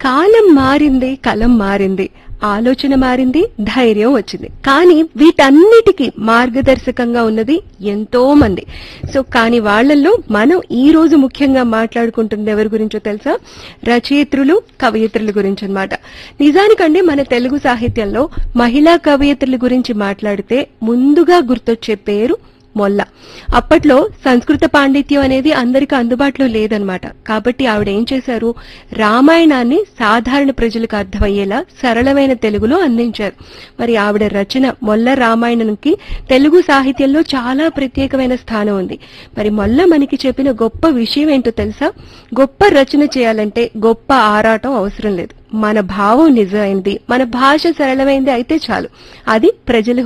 కాలం మారింది కలం మారింది ఆలోచన మారింది ధైర్యం వచ్చింది కానీ వీటన్నిటికీ మార్గదర్శకంగా ఉన్నది ఎంతో మంది సో కానీ వాళ్ళల్లో మనం ఈ రోజు ముఖ్యంగా మాట్లాడుకుంటుంది ఎవరి గురించో తెలుసా రచయిత్రులు కవయిత్రుల గురించి అన్నమాట నిజానికండి మన తెలుగు సాహిత్యంలో మహిళా కవయిత్రుల గురించి మాట్లాడితే ముందుగా గుర్తొచ్చే పేరు మొల్ల అప్పట్లో సంస్కృత పాండిత్యం అనేది అందరికి అందుబాటులో లేదనమాట కాబట్టి ఆవిడ ఏం చేశారు రామాయణాన్ని సాధారణ ప్రజలకు అర్థమయ్యేలా సరళమైన తెలుగులో అందించారు మరి ఆవిడ రచన మొల్ల రామాయణంకి తెలుగు సాహిత్యంలో చాలా ప్రత్యేకమైన స్థానం ఉంది మరి మొల్ల మనకి చెప్పిన గొప్ప విషయం ఏంటో తెలుసా గొప్ప రచన చేయాలంటే గొప్ప ఆరాటం అవసరం లేదు మన భావం నిజమైంది మన భాష సరళమైంది అయితే చాలు అది ప్రజల